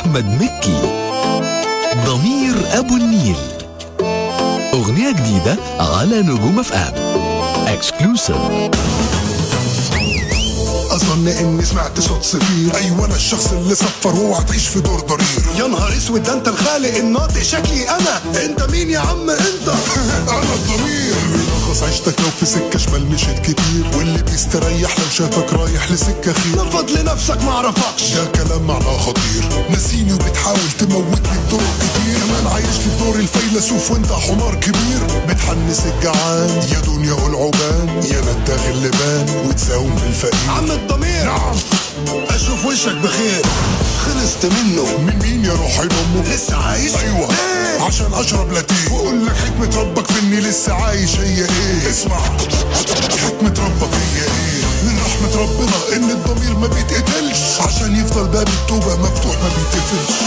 أحمد مكي ضمير أبو النيل أغنية جديدة على نجوم اف ام اكسكلوسيف اظن اني سمعت صوت صفير ايوه انا الشخص اللي صفر واوعى تعيش في دور ضرير يا نهار اسود ده انت الخالق الناطق شكلي انا انت مين يا عم انت انا الضمير بيلخص عيشتك لو في سكه شمال مشيت كتير واللي بيستريح لو شافك رايح لسكه خير نفض لنفسك معرفكش ده كلام معناه خطير نسيني وبتحاول تموتني بطرق كتير كمان عايش لي بدور الفيلسوف وانت حمار كبير بتحنس الجعان يا دنيا قول عبان يا نداغ اللبان وتساوم بالفقير عم الضمير نعم اشوف وشك بخير خلصت منه من مين يا روحي امه لسه عايش ايوه ليه؟ عشان اشرب لاتيه واقول لك حكمه ربك في اني لسه عايش هي ايه اسمع حكمه ربك هي ايه من رحمه ربنا ان الضمير ما بيتقتلش عشان يفضل باب التوبه مفتوح ما بيتقفلش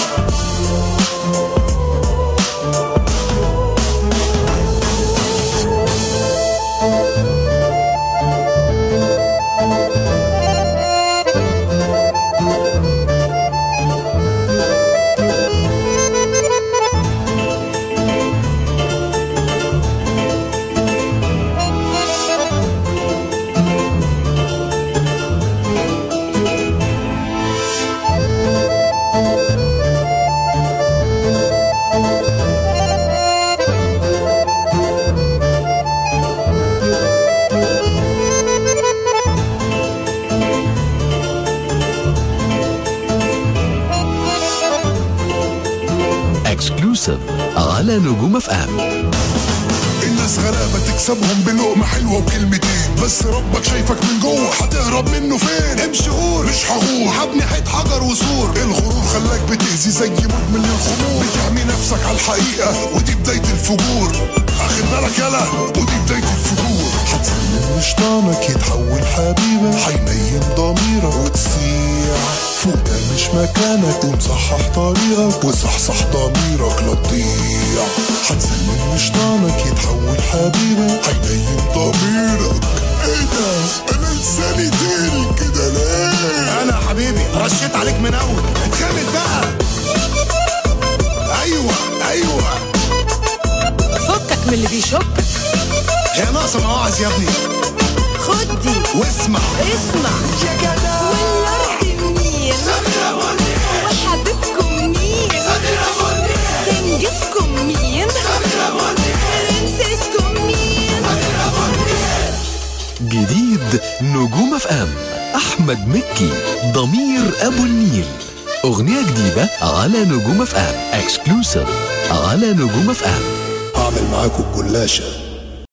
اكسكلوسيف على نجوم اف ام الناس غلابه تكسبهم بلقمه حلوه وكلمتين بس ربك شايفك من جوه هتهرب منه فين امشي غور مش هغور هبني حيط حجر وسور الغرور خلاك بتأذي زي مدمن للخمور بتعمي نفسك على الحقيقة ودي بداية الفجور اخد بالك يلا ودي بداية الفجور هتسلم لشيطانك يتحول حبيبك هينيم ضميرك وتصيح فوق ده مش مكانك ومصحح طريقك وصحصح ضميرك لا تضيع هتسلم لشيطانك يتحول حبيبك هينيم ضميرك ايه ده انا لساني تقيل كده ليه انا يا حبيبي رشيت عليك من اول اتخمد بقى ايوه ايوه فكك من اللي بيشكك هي ناقصه مواعظ يا ابني خد دي واسمع اسمع يا جدع والارض منين وحبيبكم مين سنجسكم مين برنسسكم مين جديد نجوم اف ام احمد مكي ضمير ابو النيل اغنية جديدة على نجوم اف ام اكسكلوسيف على نجوم اف ام هعمل معاكم الجلاشة